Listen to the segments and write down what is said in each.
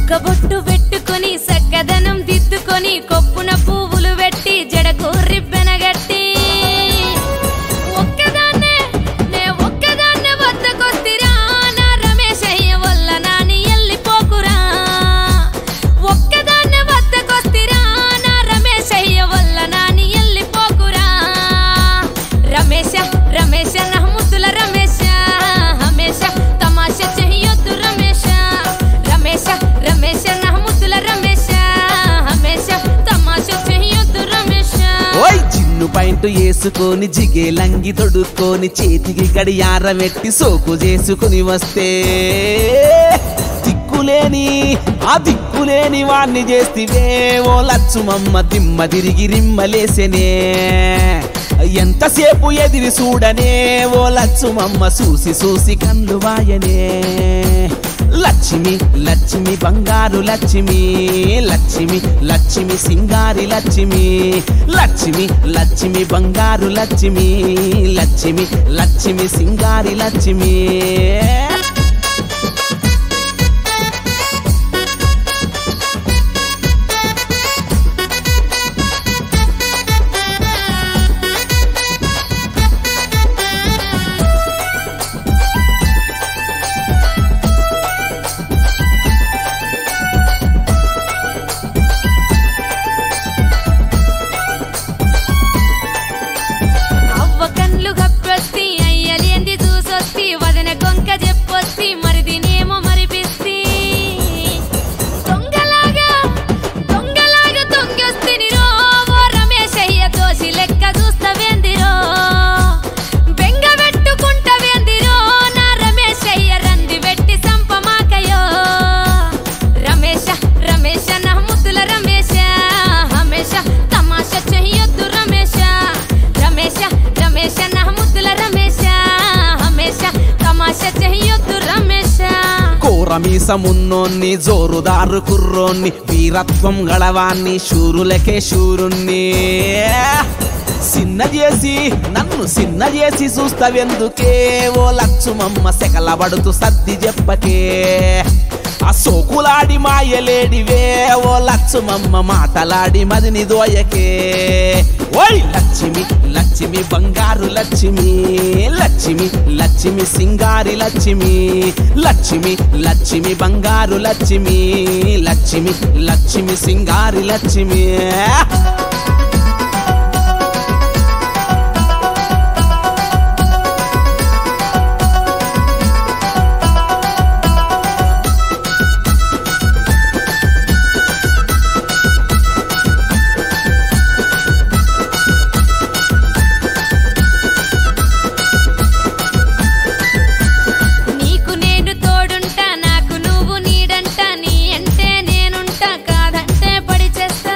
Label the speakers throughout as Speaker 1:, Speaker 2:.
Speaker 1: సుక్క బొట్టు పెట్టుకొని సక్కదనం దిద్దుకొని కొప్పున పువ్వులు పెట్టి జడకు రిబ్బెనగట్టి ఒక్కదాన్నే నే ఒక్కదాన్నే వద్దకొస్తిరా నా రమేశయ్య వల్ల నాని ఎల్లిపోకురా ఒక్కదాన్నే వద్దకొస్తిరా నా రమేశయ్య వల్ల నాని ఎల్లిపోకురా రమేశ రమేశ నా ముద్దుల రమేశ హమేష తమాషా చెయ్యొద్దు రమేశ రమేశ రమేశ నా ముద్దుల రమేశ హమేష తమాషా చెయ్యొద్దు రమేశ
Speaker 2: ఓయ్ చిన్ను పాయింట్ వేసుకొని జిగే లంగి తొడుక్కొని చేతికి గడియారం ఎట్టి సోకు చేసుకుని వస్తే దిక్కులేని ఆ దిక్కులేని వాణ్ణి చేస్తివే ఓ లచ్చుమమ్మ దిమ్మ తిరిగి రిమ్మలేసెనే ఎంతసేపు ఎదిరి చూడనే ఓ లచ్చుమమ్మ చూసి చూసి కళ్ళు వాయనే లక్ష్మి లక్ష్మి బంగారు లక్ష్మి లక్ష్మి లక్ష్మి సింగారి లక్ష్మి లక్ష్మి లక్ష్మి బంగారు లక్ష్మి లక్ష్మి లక్ష్మి సింగారి లక్ష్మి
Speaker 1: అవ్వ కన్లు గప్పొస్తి అయ్యలేంది చూసొస్తి వదన గొంక చెప్పొస్తి మరిదినేమో మరిపిస్తి దొంగలాగా దొంగలాగా దొంగొస్తినిరో ఓ రమేశయ్య తోసి లెక్క చూస్తవేందిరో బెంగ పెట్టుకుంటవేందిరో నా రమేశయ్య రంది పెట్టి సంపమాకయో రమేశ రమేశ నా ముద్దుల రమేశ హమేష తమాషా చెయ్యొద్దు రమేశ రమేశ రమేశ నా ముద్దుల రమేశ హమేష తమాషా చెయ్యొద్దు రమేశ
Speaker 2: కోరమీసమున్నోన్ని జోరుదారు కుర్రోన్ని వీరత్వం గళవాన్ని శూరులకే శూరుణ్ణి సిన్న చేసి నన్ను సిన్న చేసి చూస్తావెందుకే ఓ లచ్చుమమ్మ సెకలబడుతూ సర్ది చెప్పకే ఆ సోకులాడి మాయలేడివే ఓ లచ్చుమమ్మ మాటలాడి మదిని దోయకే ఓయ్ లక్ష్మి లక్ష్మి బంగారు లక్ష్మి లక్ష్మి లక్ష్మి సింగారి లక్ష్మి లక్ష్మి లక్ష్మి బంగారు లక్ష్మి లక్ష్మి లక్ష్మి సింగారి లక్ష్మి
Speaker 1: నీకు నేను తోడుంటా నాకు నువ్వు నీడంట నీ అంటే నేనుంటా కాదంటే పడి చేస్తా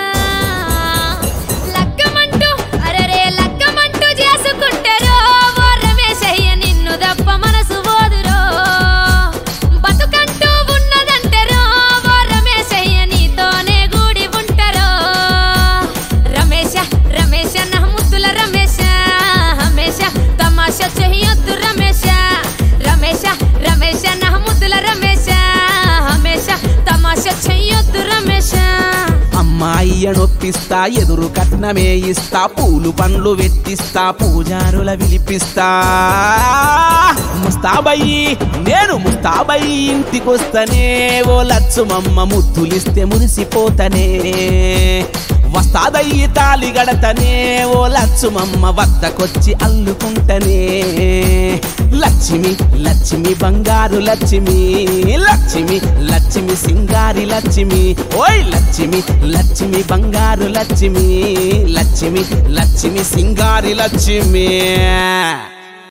Speaker 1: లక్కమంటూ అరరే లక్కమంటూ చేసుకుంటారో ఓ రమేశయ్య నిన్ను దప్ప మనసు పోదురో బతుకంటూ ఉన్నదంటారో ఓ రమేశయ్య నీతోనే గూడి ఉంటారో రమేశ రమేశ నా ముద్దుల రమేశ హమేష తమాషా చెయ్యొద్దు రమేశ రమేశ రమేశ నా ముద్దుల రమేశ హమేష తమాషా చెయ్యొద్దు రమేశ
Speaker 2: అమ్మాయి నొప్పిస్తా ఎదురు కట్నమే ఇస్తా పూలు పండ్లు వెట్టిస్తా పూజారుల విలిపిస్తా ముస్తాబయ్యి నేను ముస్తాబయ్యి ఇంటికొస్తనే ఓ లచ్చుమమ్మ ముద్దులిస్తే మురిసిపోతనే వస్తాదయ్యి తాలి గడతనే ఓ లచ్చుమమ్మ వద్దకొచ్చి అల్లుకుంటనే లక్ష్మి లక్ష్మి బంగారు లక్ష్మి లక్ష్మి లక్ష్మి సింగారి లక్ష్మి ఓయ్ లక్ష్మి లక్ష్మి బంగారు లక్ష్మి లక్ష్మి లక్ష్మి సింగారి లక్ష్మి